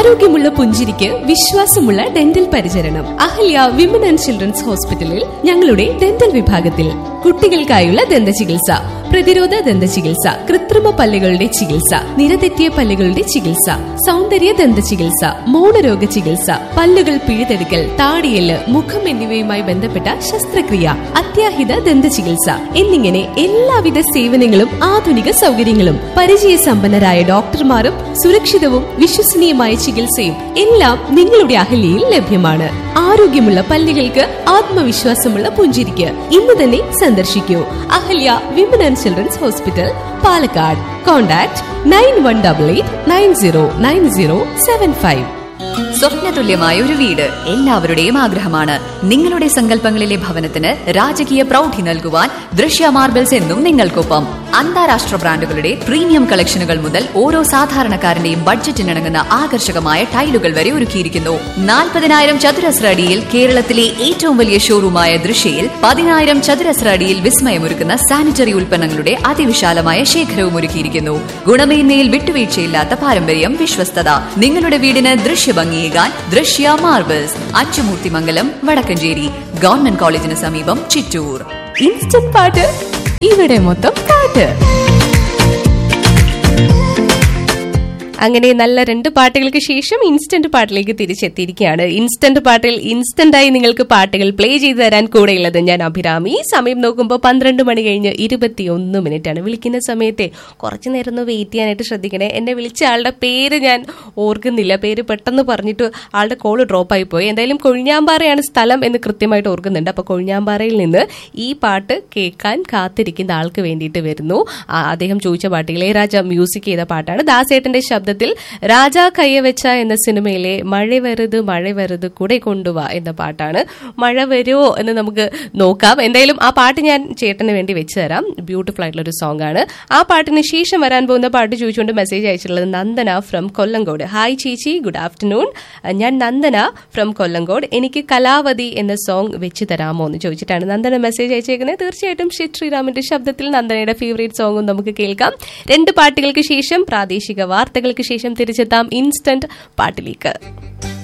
ആരോഗ്യമുള്ള പുഞ്ചിരിക്ക് വിശ്വാസമുള്ള ഡെന്റൽ പരിചരണം അഹല്യ വിമൻ ആൻഡ് ചിൽഡ്രൻസ് ഹോസ്പിറ്റലിൽ ഞങ്ങളുടെ ഡെന്റൽ വിഭാഗത്തിൽ കുട്ടികൾക്കായുള്ള ദന്ത ചികിത്സ പ്രതിരോധ ദന്ത ചികിത്സ കൃത്രിമ പല്ലുകളുടെ ചികിത്സ നിരതെറ്റിയ പല്ലുകളുടെ ചികിത്സ സൗന്ദര്യ ദന്ത ചികിത്സ മൗനരോഗ ചികിത്സ പല്ലുകൾ പിഴുതെടുക്കൽ താടിയല് മുഖം എന്നിവയുമായി ബന്ധപ്പെട്ട ശസ്ത്രക്രിയ അത്യാഹിത ദന്ത ചികിത്സ എന്നിങ്ങനെ എല്ലാവിധ സേവനങ്ങളും ആധുനിക സൗകര്യങ്ങളും പരിചയസമ്പന്നരായ ഡോക്ടർമാരും സുരക്ഷിതവും വിശ്വസനീയമായ ചികിത്സയും എല്ലാം നിങ്ങളുടെ അഹല്യയിൽ ലഭ്യമാണ് ആരോഗ്യമുള്ള പല്ലുകൾക്ക് ആത്മവിശ്വാസമുള്ള പുഞ്ചിരിക്ക് ഇന്ന് തന്നെ സന്ദർശിക്കൂ Ahalya women and children's hospital Palakkad contact nine one double eight nine zero nine zero seven five സ്വപ്നതുല്യമായ ഒരു വീട് എല്ലാവരുടെയും ആഗ്രഹമാണ് നിങ്ങളുടെ സങ്കല്പങ്ങളിലെ ഭവനത്തിന് രാജകീയ പ്രൗഢി നൽകുവാൻ ദൃശ്യ മാർബിൾസ് എന്നും നിങ്ങൾക്കൊപ്പം അന്താരാഷ്ട്ര ബ്രാൻഡുകളുടെ പ്രീമിയം കളക്ഷനുകൾ മുതൽ ഓരോ സാധാരണക്കാരന്റെയും ബഡ്ജറ്റിനിണങ്ങുന്ന ആകർഷകമായ ടൈലുകൾ വരെ ഒരുക്കിയിരിക്കുന്നു നാൽപ്പതിനായിരം ചതുരശ്ര അടിയിൽ കേരളത്തിലെ ഏറ്റവും വലിയ ഷോറൂമായ ദൃശ്യയിൽ പതിനായിരം ചതുരശ്ര അടിയിൽ വിസ്മയമൊരുക്കുന്ന സാനിറ്ററി ഉൽപ്പന്നങ്ങളുടെ അതിവിശാലമായ ശേഖരവും ഒരുക്കിയിരിക്കുന്നു ഗുണമേന്മയിൽ വിട്ടുവീഴ്ചയില്ലാത്ത പാരമ്പര്യം വിശ്വസ്തത നിങ്ങളുടെ വീടിന് ദൃശ്യഭംഗിയേകാൻ ദൃശ്യ മാർബിൾസ് അച്ചുമൂർത്തിമംഗലം വടക്കഞ്ചേരി ഗവൺമെന്റ് കോളേജിന് സമീപം ചിറ്റൂർ ഇൻസ്റ്റന്റ് പാട്ട് ഇവിടെ മൊത്തം പാട്ട് അങ്ങനെ നല്ല രണ്ട് പാട്ടുകൾക്ക് ശേഷം ഇൻസ്റ്റന്റ് പാട്ടിലേക്ക് തിരിച്ചെത്തിയിരിക്കുകയാണ് ഇൻസ്റ്റന്റ് പാട്ടിൽ ഇൻസ്റ്റന്റ് ആയി നിങ്ങൾക്ക് പാട്ടുകൾ പ്ലേ ചെയ്തു തരാൻ കൂടെയുള്ളത് ഞാൻ അഭിരാമി സമയം നോക്കുമ്പോൾ പന്ത്രണ്ട് മണി കഴിഞ്ഞ് ഇരുപത്തിയൊന്ന് മിനിറ്റ് ആണ് വിളിക്കുന്ന സമയത്തെ കുറച്ചു നേരം ഒന്ന് വെയിറ്റ് ചെയ്യാനായിട്ട് ശ്രദ്ധിക്കണേ എന്നെ വിളിച്ച ആളുടെ പേര് ഞാൻ ഓർക്കുന്നില്ല പേര് പെട്ടെന്ന് പറഞ്ഞിട്ട് ആളുടെ കോൾ ഡ്രോപ്പ് ആയി പോയി എന്തായാലും കൊഴിഞ്ഞാമ്പാറയാണ് സ്ഥലം എന്ന് കൃത്യമായിട്ട് ഓർക്കുന്നുണ്ട് അപ്പൊ കൊഴിഞ്ഞാമ്പാറയിൽ നിന്ന് ഈ പാട്ട് കേൾക്കാൻ കാത്തിരിക്കുന്ന ആൾക്ക് വേണ്ടിയിട്ട് വരുന്നു ആ, അദ്ദേഹം ചോദിച്ച പാട്ട് ഇളയരാജ മ്യൂസിക് ചെയ്ത പാട്ടാണ് ദാസേട്ടന്റെ ശബ്ദത്തിൽ രാജ കയ്യവെച്ച എന്ന സിനിമയിലെ മഴ വരുത് മഴ വരുത് കൂടെ കൊണ്ടുവാ എന്ന പാട്ടാണ് മഴ വരുമോ എന്ന് നമുക്ക് നോക്കാം എന്തായാലും ആ പാട്ട് ഞാൻ ചേട്ടന് വേണ്ടി വെച്ച് തരാം ബ്യൂട്ടിഫുൾ ആയിട്ടുള്ള ഒരു സോങ് ആണ് ആ പാട്ടിന് ശേഷം വരാൻ പോകുന്ന പാട്ട് ചോദിച്ചുകൊണ്ട് മെസ്സേജ് അയച്ചിട്ടുള്ളത് നന്ദന ഫ്രം കൊല്ലങ്കോട് ഹായ് ചേച്ചി ഗുഡ് ആഫ്റ്റർനൂൺ ഞാൻ നന്ദന ഫ്രം കൊല്ലങ്കോട് എനിക്ക് കലാവതി എന്ന സോങ് വെച്ച് തരാമോ എന്ന് ചോദിച്ചിട്ടാണ് നന്ദന മെസ്സേജ് അയച്ചേക്കുന്നത് തീർച്ചയായിട്ടും ഷിത് ശ്രീറാമിന്റെ ശബ്ദത്തിൽ നന്ദനയുടെ ഫേവറേറ്റ് സോങ്ങും നമുക്ക് കേൾക്കാം രണ്ട് പാട്ടുകൾക്ക് ശേഷം പ്രാദേശിക വാർത്തകൾക്ക് ശേഷം തിരിച്ചെത്താം ഇൻസ്റ്റന്റ് പാട്ടിലേക്ക്